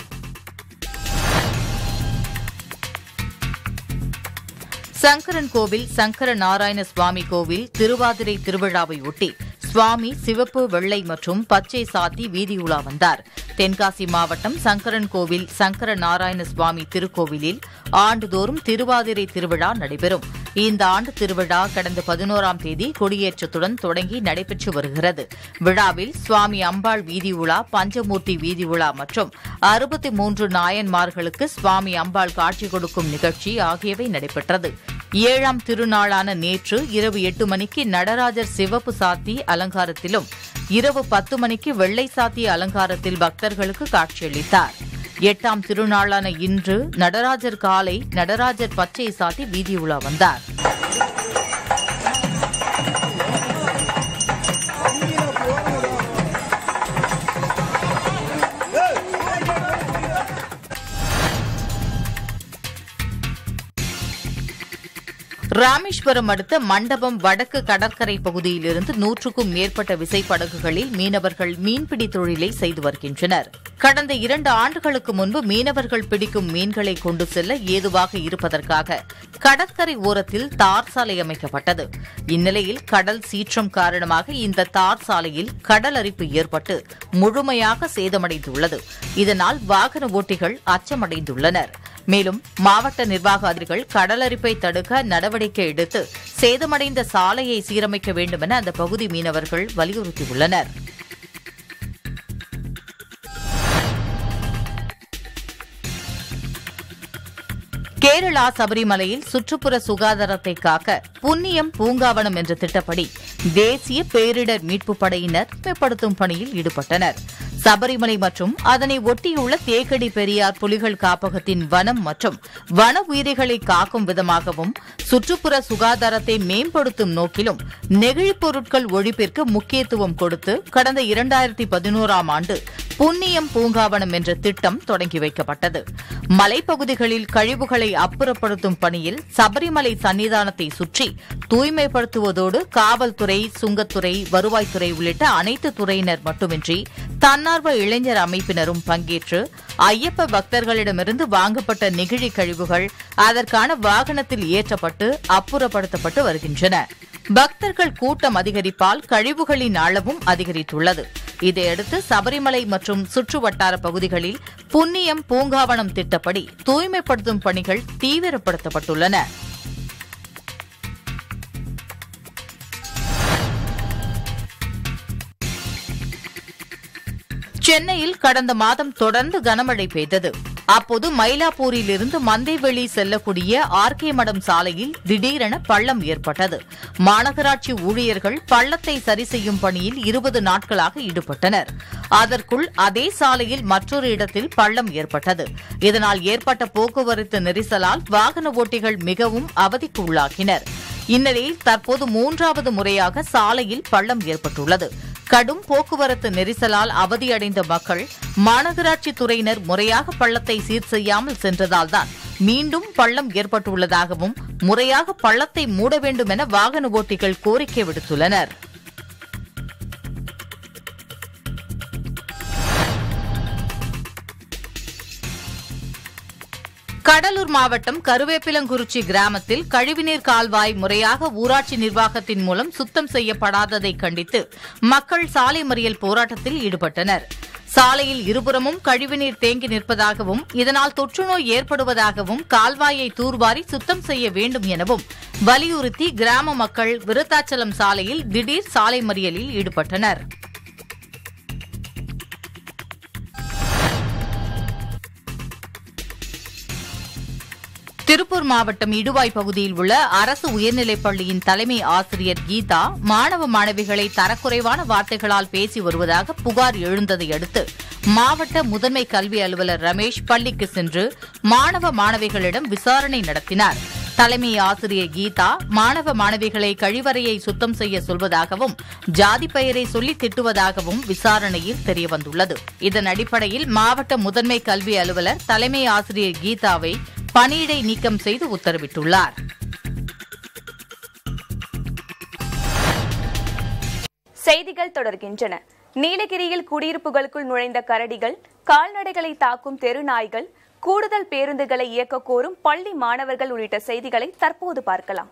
சங்கரன் கோவில் சங்கர நாராயண சுவாமி கோவில் திருவாதிரை திருவிழாவையொட்டி சுவாமி சிவப்பு வெள்ளை மற்றும் பச்சை சாத்தி வீதியுலா வந்தார் தென்காசி மாவட்டம் சங்கரன் கோவில் சங்கர நாராயண சுவாமி திருக்கோவிலில் ஆண்டுதோறும் திருவாதிரை திருவிழா நடைபெறும் இந்த ஆண்டு திருவிழா கடந்த பதினோராம் தேதி கொடியேற்றத்துடன் தொடங்கி நடைபெற்று வருகிறது விழாவில் சுவாமி அம்பாள் வீதியுலா பஞ்சமூர்த்தி வீதியுலா மற்றும் அறுபத்தி மூன்று நாயன்மார்களுக்கு சுவாமி அம்பாள் காட்சி கொடுக்கும் நிகழ்ச்சி ஆகியவை நடைபெற்றது ஏழாம் திருநாளான நேற்று இரவு எட்டு மணிக்கு நடராஜர் சிவப்பு சாத்தி அலங்காரத்திலும் இரவு பத்து மணிக்கு வெள்ளை சாத்திய அலங்காரத்தில் பக்தர்களுக்கு காட்சியளித்தார் எட்டாம் திருநாளான இன்று நடராஜர் காலை நடராஜர் பச்சை சாத்தி வீதியுலா வந்தார் ராமேஸ்வரம் அடுத்த மண்டபம் வடக்கு கடற்கரை பகுதியிலிருந்து நூற்றுக்கும் மேற்பட்ட விசைப்படகுகளில் மீனவர்கள் மீன்பிடி தொழிலை செய்து வருகின்றனர் கடந்த இரண்டு ஆண்டுகளுக்கு முன்பு மீனவர்கள் பிடிக்கும் மீன்களை கொண்டு செல்ல ஏதுவாக இருப்பதற்காக கடற்கரை ஓரத்தில் தார் சாலை அமைக்கப்பட்டது இந்நிலையில் கடல் சீற்றம் காரணமாக இந்த தார் சாலையில் கடல் அரிப்பு ஏற்பட்டு முழுமையாக சேதமடைந்துள்ளது இதனால் வாகன ஓட்டிகள் அச்சமடைந்துள்ளனர் மேலும் மாவட்ட நிர்வாக அதிகாரிகள் கடலரிப்பை தடுக்க நடவடிக்கை எடுத்து சேதமடைந்த சாலையை சீரமைக்க வேண்டும் என அந்த பகுதி மீனவர்கள் வலியுறுத்தியுள்ளனர் கேரளா சபரிமலையில் சுற்றுப்புற சுகாதாரத்தை காக்க புண்ணியம் பூங்காவனம் என்ற திட்டப்படி தேசிய பேரிடர் மீட்புப் படையினர் மேம்படுத்தும் பணியில் ஈடுபட்டனர் சபரிமலை மற்றும் அதனை ஒட்டியுள்ள தேக்கடி பெரியார் புலிகள் காப்பகத்தின் வனம் மற்றும் வன உயிரிகளை காக்கும் விதமாகவும் சுற்றுப்புற சுகாதாரத்தை மேம்படுத்தும் நோக்கிலும் நெகிழிப் பொருட்கள் ஒழிப்பிற்கு முக்கியத்துவம் கொடுத்து கடந்த இரண்டாயிரத்தி பதினோராம் ஆண்டு புண்ணியம் பூங்காவனம் என்ற திட்டம் தொடங்கி வைக்கப்பட்டது மலைப்பகுதிகளில் கழிவுகளை அப்புறப்படுத்தும் பணியில் சபரிமலை சன்னிதானத்தை சுற்றி தூய்மைப்படுத்துவதோடு காவல்துறை சுங்கத்துறை வருவாய்த்துறை உள்ளிட்ட அனைத்து துறையினர் மட்டுமின்றி தன்னார்வ இளைஞர் அமைப்பினரும் பங்கேற்று ஐயப்ப பக்தர்களிடமிருந்து வாங்கப்பட்ட நெகிழி கழிவுகள் அதற்கான வாகனத்தில் ஏற்றப்பட்டு அப்புறப்படுத்தப்பட்டு வருகின்றன பக்தர்கள் கூட்டம் அதிகரிப்பால் கழிவுகளின் அளவும் அதிகரித்துள்ளது இதையடுத்து சபரிமலை மற்றும் சுற்றுவட்டார பகுதிகளில் புண்ணியம் பூங்காவனம் திட்டப்படி தூய்மைப்படுத்தும் பணிகள் தீவிரப்படுத்தப்பட்டுள்ளன சென்னையில் கடந்த மாதம் தொடர்ந்து கனமழை பெய்தது அப்போது மயிலாப்பூரிலிருந்து மந்தைவெளி செல்லக்கூடிய ஆர்கே மடம் சாலையில் திடீரென பள்ளம் ஏற்பட்டது மாநகராட்சி ஊழியர்கள் பள்ளத்தை சரி செய்யும் பணியில் இருபது நாட்களாக ஈடுபட்டனர் அதற்குள் அதே சாலையில் மற்றொரு இடத்தில் பள்ளம் ஏற்பட்டது இதனால் ஏற்பட்ட போக்குவரத்து நெரிசலால் வாகன ஓட்டிகள் மிகவும் அவதிக்கு உள்ளாகினர் இந்நிலையில் தற்போது மூன்றாவது முறையாக சாலையில் பள்ளம் ஏற்பட்டுள்ளது கடும் போக்குவரத்து நெரிசலால் அவதியடைந்த மக்கள் மாநகராட்சி துறையினர் முறையாக பள்ளத்தை சீர் செய்யாமல் சென்றதால்தான் மீண்டும் பள்ளம் ஏற்பட்டுள்ளதாகவும் முறையாக பள்ளத்தை மூட வேண்டும் என வாகன ஓட்டிகள் கோரிக்கை விடுத்துள்ளனர் கடலூர் மாவட்டம் கருவேப்பிலங்குறிச்சி கிராமத்தில் கழிவுநீர் கால்வாய் முறையாக ஊராட்சி நிர்வாகத்தின் மூலம் சுத்தம் செய்யப்படாததை கண்டித்து மக்கள் சாலை மறியல் போராட்டத்தில் ஈடுபட்டனர் சாலையில் இருபுறமும் கழிவுநீர் தேங்கி நிற்பதாகவும் இதனால் தொற்றுநோய் ஏற்படுவதாகவும் கால்வாயை தூர்வாரி சுத்தம் செய்ய வேண்டும் எனவும் வலியுறுத்தி கிராம மக்கள் விருத்தாச்சலம் சாலையில் திடீர் சாலை மறியலில் ஈடுபட்டனர் திருப்பூர் மாவட்டம் இடுவாய் பகுதியில் உள்ள அரசு உயர்நிலைப் பள்ளியின் தலைமை ஆசிரியர் கீதா மாணவ மாணவிகளை தரக்குறைவான வார்த்தைகளால் பேசி வருவதாக புகார் எழுந்ததை அடுத்து மாவட்ட முதன்மை கல்வி அலுவலர் ரமேஷ் பள்ளிக்கு சென்று மாணவ மாணவிகளிடம் விசாரணை நடத்தினார் தலைமை ஆசிரியர் கீதா மாணவ மாணவிகளை கழிவறையை சுத்தம் செய்ய சொல்வதாகவும் ஜாதி பெயரை சொல்லி திட்டுவதாகவும் விசாரணையில் தெரியவந்துள்ளது இதன் அடிப்படையில் மாவட்ட முதன்மை கல்வி அலுவலர் தலைமை ஆசிரியர் கீதாவை பணியிடை நீக்கம் செய்து உத்தரவிட்டுள்ளார் செய்திகள் தொடர்கின்றன நீலகிரியில் குடியிருப்புகளுக்குள் நுழைந்த கரடிகள் கால்நடைகளை தாக்கும் தெரு நாய்கள் கூடுதல் பேருந்துகளை இயக்க கோரும் பள்ளி மாணவர்கள் உள்ளிட்ட செய்திகளை தற்போது பார்க்கலாம்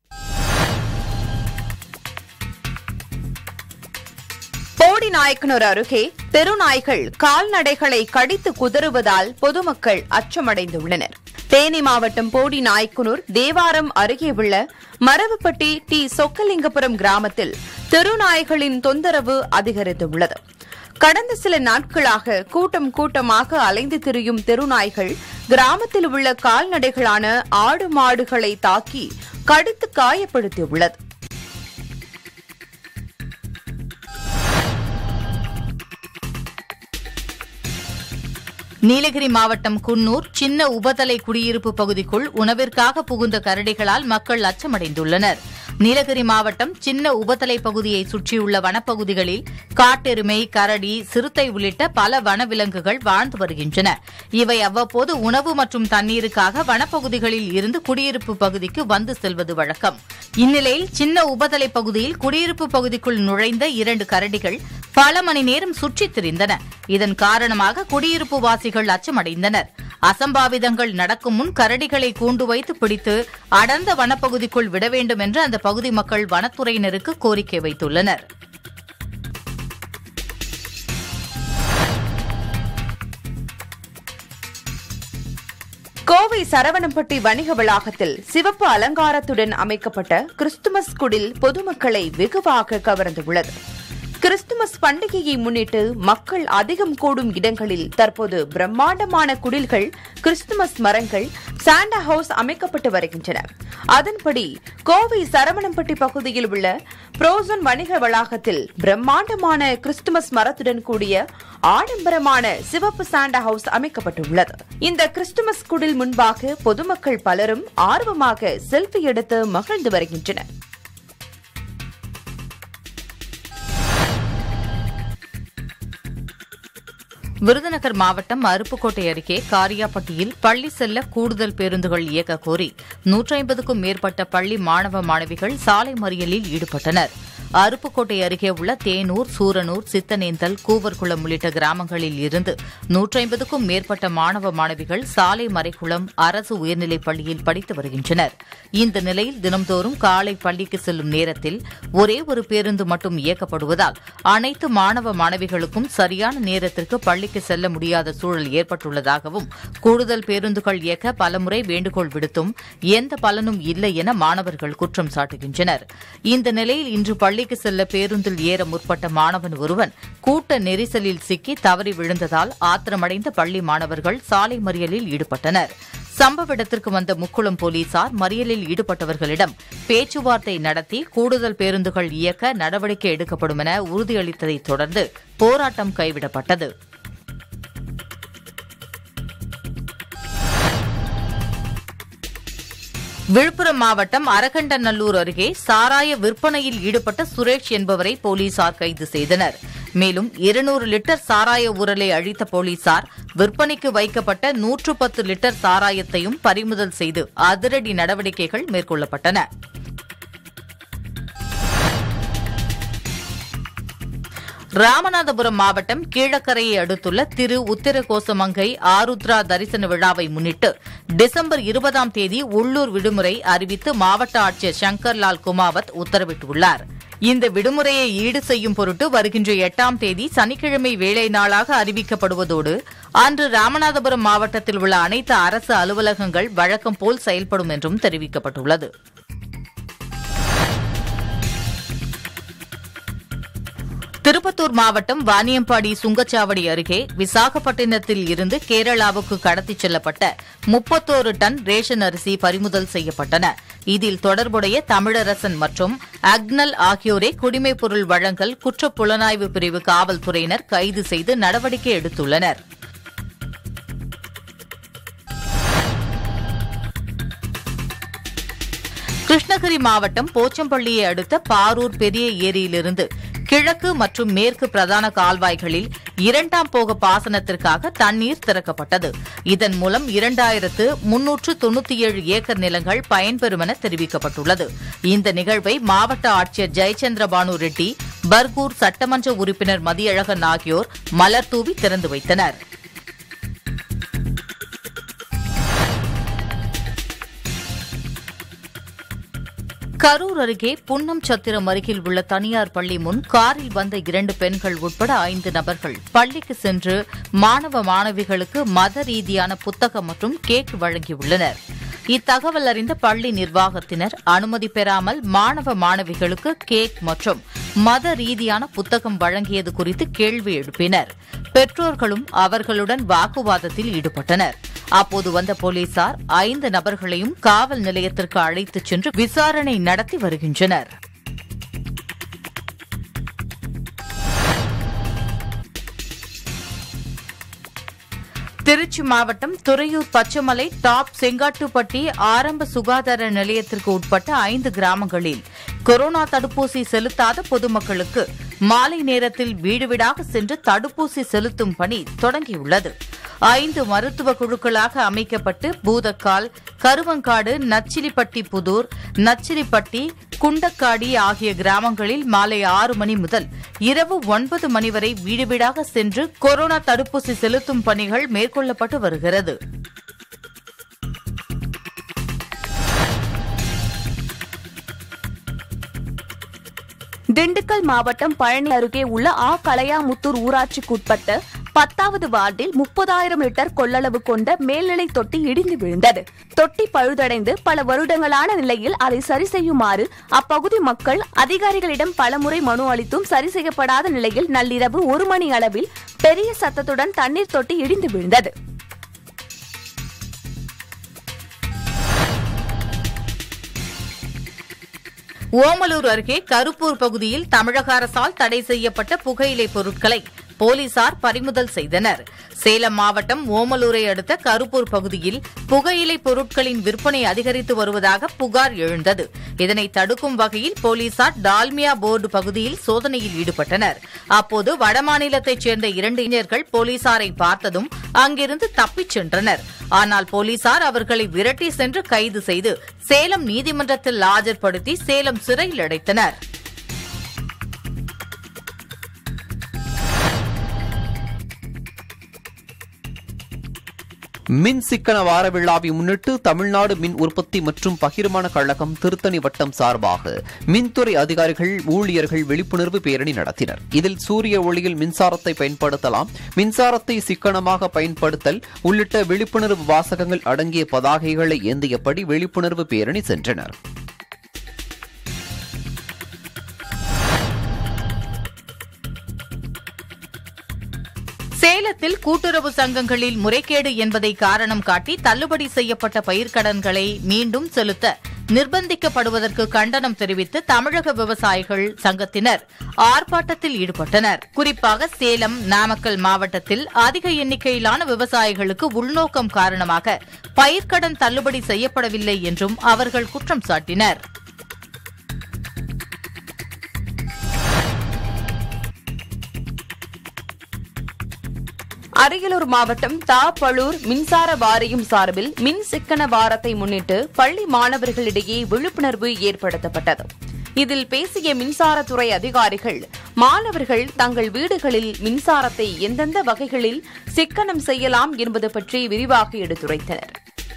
போடி நாயக்கனூர் அருகே தெருநாய்கள் கால்நடைகளை கடித்து குதறுவதால் பொதுமக்கள் அச்சமடைந்துள்ளனர் தேனி மாவட்டம் போடி நாயக்கனூர் தேவாரம் அருகே உள்ள மரவுப்பட்டி டி சொக்கலிங்கபுரம் கிராமத்தில் தெருநாய்களின் தொந்தரவு அதிகரித்துள்ளது கடந்த சில நாட்களாக கூட்டம் கூட்டமாக அலைந்து திரியும் தெருநாய்கள் கிராமத்தில் உள்ள கால்நடைகளான ஆடு மாடுகளை தாக்கி கடித்து காயப்படுத்தியுள்ளது நீலகிரி மாவட்டம் குன்னூர் சின்ன உபதலை குடியிருப்பு பகுதிக்குள் உணவிற்காக புகுந்த கரடிகளால் மக்கள் அச்சமடைந்துள்ளனர் நீலகிரி மாவட்டம் சின்ன உபதலை பகுதியை சுற்றியுள்ள வனப்பகுதிகளில் காட்டெருமை கரடி சிறுத்தை உள்ளிட்ட பல வனவிலங்குகள் வாழ்ந்து வருகின்றன இவை அவ்வப்போது உணவு மற்றும் தண்ணீருக்காக வனப்பகுதிகளில் இருந்து குடியிருப்பு பகுதிக்கு வந்து செல்வது வழக்கம் இந்நிலையில் சின்ன உபதலை பகுதியில் குடியிருப்பு பகுதிக்குள் நுழைந்த இரண்டு கரடிகள் பல மணி நேரம் சுற்றித் திரிந்தன இதன் காரணமாக குடியிருப்பு வாசிகள் அச்சமடைந்தனர் அசம்பாவிதங்கள் நடக்கும் முன் கரடிகளை கூண்டு வைத்து பிடித்து அடர்ந்த வனப்பகுதிக்குள் விட வேண்டும் என்று அந்த பகுதி மக்கள் வனத்துறையினருக்கு கோரிக்கை வைத்துள்ளனர் கோவை சரவணம்பட்டி வணிக வளாகத்தில் சிவப்பு அலங்காரத்துடன் அமைக்கப்பட்ட கிறிஸ்துமஸ் குடில் பொதுமக்களை வெகுவாக கவர்ந்துள்ளது கிறிஸ்துமஸ் பண்டிகையை முன்னிட்டு மக்கள் அதிகம் கூடும் இடங்களில் தற்போது பிரம்மாண்டமான குடில்கள் கிறிஸ்துமஸ் மரங்கள் சாண்டா ஹவுஸ் அமைக்கப்பட்டு வருகின்றன அதன்படி கோவை சரவணம்பட்டி பகுதியில் உள்ள புரோசன் வணிக வளாகத்தில் பிரம்மாண்டமான கிறிஸ்துமஸ் மரத்துடன் கூடிய ஆடம்பரமான சிவப்பு சாண்டா ஹவுஸ் அமைக்கப்பட்டுள்ளது இந்த கிறிஸ்துமஸ் குடில் முன்பாக பொதுமக்கள் பலரும் ஆர்வமாக செல்ஃபி எடுத்து மகிழ்ந்து வருகின்றனர் விருதுநகர் மாவட்டம் அருப்புக்கோட்டை அருகே காரியாப்பட்டியில் பள்ளி செல்ல கூடுதல் பேருந்துகள் இயக்க கோரி நூற்றி ஐம்பதுக்கும் மேற்பட்ட பள்ளி மாணவ மாணவிகள் சாலை மறியலில் ஈடுபட்டனர் அருப்புக்கோட்டை அருகே உள்ள தேனூர் சூரனூர் சித்தனேந்தல் கூவர்குளம் உள்ளிட்ட கிராமங்களில் இருந்து நூற்றி ஐம்பதுக்கும் மேற்பட்ட மாணவ மாணவிகள் சாலை மறைக்குளம் அரசு உயர்நிலைப் பள்ளியில் படித்து வருகின்றனர் இந்த நிலையில் தினம்தோறும் காலை பள்ளிக்கு செல்லும் நேரத்தில் ஒரே ஒரு பேருந்து மட்டும் இயக்கப்படுவதால் அனைத்து மாணவ மாணவிகளுக்கும் சரியான நேரத்திற்கு பள்ளிக்கு செல்ல முடியாத சூழல் ஏற்பட்டுள்ளதாகவும் கூடுதல் பேருந்துகள் இயக்க பலமுறை வேண்டுகோள் விடுத்தும் எந்த பலனும் இல்லை என மாணவர்கள் குற்றம் சாட்டுகின்றனர் இந்த நிலையில் இன்று பள்ளிக்கு செல்ல பேருந்தில் ஏற முற்பட்ட மாணவன் ஒருவன் கூட்ட நெரிசலில் சிக்கி தவறி விழுந்ததால் ஆத்திரமடைந்த பள்ளி மாணவர்கள் சாலை மறியலில் ஈடுபட்டனர் சம்பவ இடத்திற்கு வந்த முக்குளம் போலீசார் மறியலில் ஈடுபட்டவர்களிடம் பேச்சுவார்த்தை நடத்தி கூடுதல் பேருந்துகள் இயக்க நடவடிக்கை எடுக்கப்படும் என உறுதியளித்ததைத் தொடர்ந்து போராட்டம் கைவிடப்பட்டது விழுப்புரம் மாவட்டம் அரகண்டநல்லூர் அருகே சாராய விற்பனையில் ஈடுபட்ட சுரேஷ் என்பவரை போலீசார் கைது செய்தனர் மேலும் இருநூறு லிட்டர் சாராய உரலை அழித்த போலீசார் விற்பனைக்கு வைக்கப்பட்ட நூற்று பத்து லிட்டர் சாராயத்தையும் பறிமுதல் செய்து அதிரடி நடவடிக்கைகள் மேற்கொள்ளப்பட்டன ராமநாதபுரம் மாவட்டம் கீழக்கரையை அடுத்துள்ள திரு உத்திரகோசமங்கை ஆருத்ரா தரிசன விழாவை முன்னிட்டு டிசம்பர் இருபதாம் தேதி உள்ளூர் விடுமுறை அறிவித்து மாவட்ட ஆட்சியர் சங்கர்லால் குமாவத் உத்தரவிட்டுள்ளார் இந்த விடுமுறையை ஈடு செய்யும் பொருட்டு வருகின்ற எட்டாம் தேதி சனிக்கிழமை வேலை நாளாக அறிவிக்கப்படுவதோடு அன்று ராமநாதபுரம் மாவட்டத்தில் உள்ள அனைத்து அரசு அலுவலகங்கள் வழக்கம் போல் செயல்படும் என்றும் தெரிவிக்கப்பட்டுள்ளது திருப்பத்தூர் மாவட்டம் வாணியம்பாடி சுங்கச்சாவடி அருகே விசாகப்பட்டினத்தில் இருந்து கேரளாவுக்கு கடத்திச் செல்லப்பட்ட முப்பத்தோரு டன் ரேஷன் அரிசி பறிமுதல் செய்யப்பட்டன இதில் தொடர்புடைய தமிழரசன் மற்றும் அக்னல் ஆகியோரை குடிமைப் பொருள் வழங்கல் குற்றப் புலனாய்வு பிரிவு காவல்துறையினர் கைது செய்து நடவடிக்கை எடுத்துள்ளனா் கிருஷ்ணகிரி மாவட்டம் போச்சம்பள்ளியை அடுத்த பாரூர் பெரிய ஏரியிலிருந்து கிழக்கு மற்றும் மேற்கு பிரதான கால்வாய்களில் இரண்டாம் போக பாசனத்திற்காக தண்ணீர் திறக்கப்பட்டது இதன் மூலம் இரண்டாயிரத்து முன்னூற்று தொண்ணூத்தி ஏழு ஏக்கர் நிலங்கள் பயன்பெறும் என தெரிவிக்கப்பட்டுள்ளது இந்த நிகழ்வை மாவட்ட ஆட்சியர் ஜெயச்சந்திர பானு ரெட்டி பர்கூர் சட்டமன்ற உறுப்பினர் மதியழகன் ஆகியோர் மலர் தூவி திறந்து வைத்தனா் கரூர் அருகே புன்னம் சத்திரம் அருகில் உள்ள தனியார் பள்ளி முன் காரில் வந்த இரண்டு பெண்கள் உட்பட ஐந்து நபர்கள் பள்ளிக்கு சென்று மாணவ மாணவிகளுக்கு மத ரீதியான புத்தகம் மற்றும் கேக் வழங்கியுள்ளனர் இத்தகவல் அறிந்த பள்ளி நிர்வாகத்தினர் அனுமதி பெறாமல் மாணவ மாணவிகளுக்கு கேக் மற்றும் மத ரீதியான புத்தகம் வழங்கியது குறித்து கேள்வி எழுப்பினர் பெற்றோர்களும் அவர்களுடன் வாக்குவாதத்தில் ஈடுபட்டனர் அப்போது வந்த போலீசார் ஐந்து நபர்களையும் காவல் நிலையத்திற்கு அழைத்துச் சென்று விசாரணை நடத்தி வருகின்றனர் திருச்சி மாவட்டம் துறையூர் பச்சைமலை டாப் செங்காட்டுப்பட்டி ஆரம்ப சுகாதார நிலையத்திற்கு உட்பட்ட ஐந்து கிராமங்களில் கொரோனா தடுப்பூசி செலுத்தாத பொதுமக்களுக்கு மாலை நேரத்தில் வீடு வீடாக சென்று தடுப்பூசி செலுத்தும் பணி தொடங்கியுள்ளது ஐந்து மருத்துவ குழுக்களாக அமைக்கப்பட்டு பூதக்கால் கருவங்காடு நச்சிலிப்பட்டி புதூர் நச்சிலிப்பட்டி குண்டக்காடி ஆகிய கிராமங்களில் மாலை ஆறு மணி முதல் இரவு ஒன்பது மணி வரை வீடு வீடாக சென்று கொரோனா தடுப்பூசி செலுத்தும் பணிகள் மேற்கொள்ளப்பட்டு வருகிறது திண்டுக்கல் மாவட்டம் பழனி அருகே உள்ள ஆ கலையாமுத்தூர் ஊராட்சிக்குட்பட்ட பத்தாவது வார்டில் முப்பதாயிரம் லிட்டர் கொள்ளளவு கொண்ட மேல்நிலை தொட்டி இடிந்து விழுந்தது தொட்டி பழுதடைந்து பல வருடங்களான நிலையில் அதை சரி செய்யுமாறு அப்பகுதி மக்கள் அதிகாரிகளிடம் பலமுறை மனு அளித்தும் சரி செய்யப்படாத நிலையில் நள்ளிரவு ஒரு மணி அளவில் பெரிய சத்தத்துடன் தண்ணீர் தொட்டி இடிந்து விழுந்தது ஓமலூர் அருகே கருப்பூர் பகுதியில் தமிழக அரசால் தடை செய்யப்பட்ட புகையிலை பொருட்களை போலீசார் பறிமுதல் செய்தனர் சேலம் மாவட்டம் ஓமலூரை அடுத்த கருப்பூர் பகுதியில் புகையிலை பொருட்களின் விற்பனை அதிகரித்து வருவதாக புகார் எழுந்தது இதனை தடுக்கும் வகையில் போலீசார் டால்மியா போர்டு பகுதியில் சோதனையில் ஈடுபட்டனர் அப்போது வடமாநிலத்தைச் சேர்ந்த இரண்டு இளைஞர்கள் போலீசாரை பார்த்ததும் அங்கிருந்து தப்பிச் சென்றனர் ஆனால் போலீசார் அவர்களை விரட்டி சென்று கைது செய்து சேலம் நீதிமன்றத்தில் ஆஜர்படுத்தி சேலம் சிறையில் அடைத்தனர் மின் சிக்கன வார விழாவை முன்னிட்டு தமிழ்நாடு மின் உற்பத்தி மற்றும் பகிர்மான கழகம் திருத்தணி வட்டம் சார்பாக மின்துறை அதிகாரிகள் ஊழியர்கள் விழிப்புணர்வு பேரணி நடத்தினர் இதில் சூரிய ஒளியில் மின்சாரத்தை பயன்படுத்தலாம் மின்சாரத்தை சிக்கனமாக பயன்படுத்தல் உள்ளிட்ட விழிப்புணர்வு வாசகங்கள் அடங்கிய பதாகைகளை ஏந்தியபடி விழிப்புணர்வு பேரணி சென்றனர் சேலத்தில் கூட்டுறவு சங்கங்களில் முறைகேடு என்பதை காரணம் காட்டி தள்ளுபடி செய்யப்பட்ட பயிர்க்கடன்களை மீண்டும் செலுத்த நிர்பந்திக்கப்படுவதற்கு கண்டனம் தெரிவித்து தமிழக விவசாயிகள் சங்கத்தினர் ஆர்ப்பாட்டத்தில் ஈடுபட்டனர் குறிப்பாக சேலம் நாமக்கல் மாவட்டத்தில் அதிக எண்ணிக்கையிலான விவசாயிகளுக்கு உள்நோக்கம் காரணமாக பயிர்க்கடன் தள்ளுபடி செய்யப்படவில்லை என்றும் அவர்கள் குற்றம் சாட்டினர் அரியலூர் மாவட்டம் தாப்பழூர் மின்சார வாரியம் சார்பில் மின் சிக்கன வாரத்தை முன்னிட்டு பள்ளி மாணவர்களிடையே விழிப்புணர்வு ஏற்படுத்தப்பட்டது இதில் பேசிய மின்சாரத்துறை அதிகாரிகள் மாணவர்கள் தங்கள் வீடுகளில் மின்சாரத்தை எந்தெந்த வகைகளில் சிக்கனம் செய்யலாம் என்பது பற்றி விரிவாக எடுத்துரைத்தனர்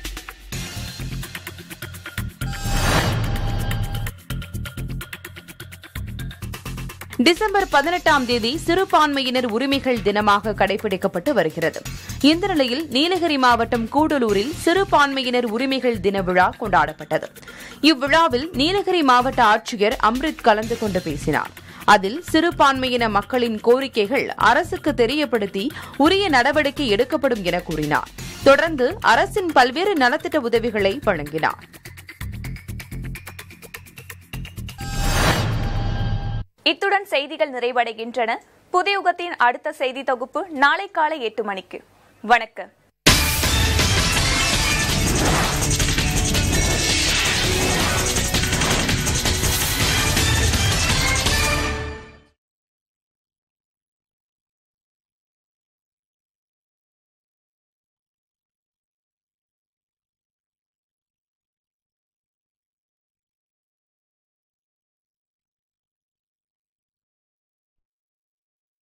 டிசம்பர் பதினெட்டாம் தேதி சிறுபான்மையினர் உரிமைகள் தினமாக கடைபிடிக்கப்பட்டு வருகிறது இந்த நிலையில் நீலகிரி மாவட்டம் கூடலூரில் சிறுபான்மையினர் உரிமைகள் தின விழா கொண்டாடப்பட்டது இவ்விழாவில் நீலகிரி மாவட்ட ஆட்சியர் அம்ரித் கலந்து கொண்டு பேசினார் அதில் சிறுபான்மையின மக்களின் கோரிக்கைகள் அரசுக்கு தெரியப்படுத்தி உரிய நடவடிக்கை எடுக்கப்படும் என கூறினார் தொடர்ந்து அரசின் பல்வேறு நலத்திட்ட உதவிகளை வழங்கினார் இத்துடன் செய்திகள் நிறைவடைகின்றன புதியுகத்தின் அடுத்த செய்தி தொகுப்பு நாளை காலை எட்டு மணிக்கு வணக்கம்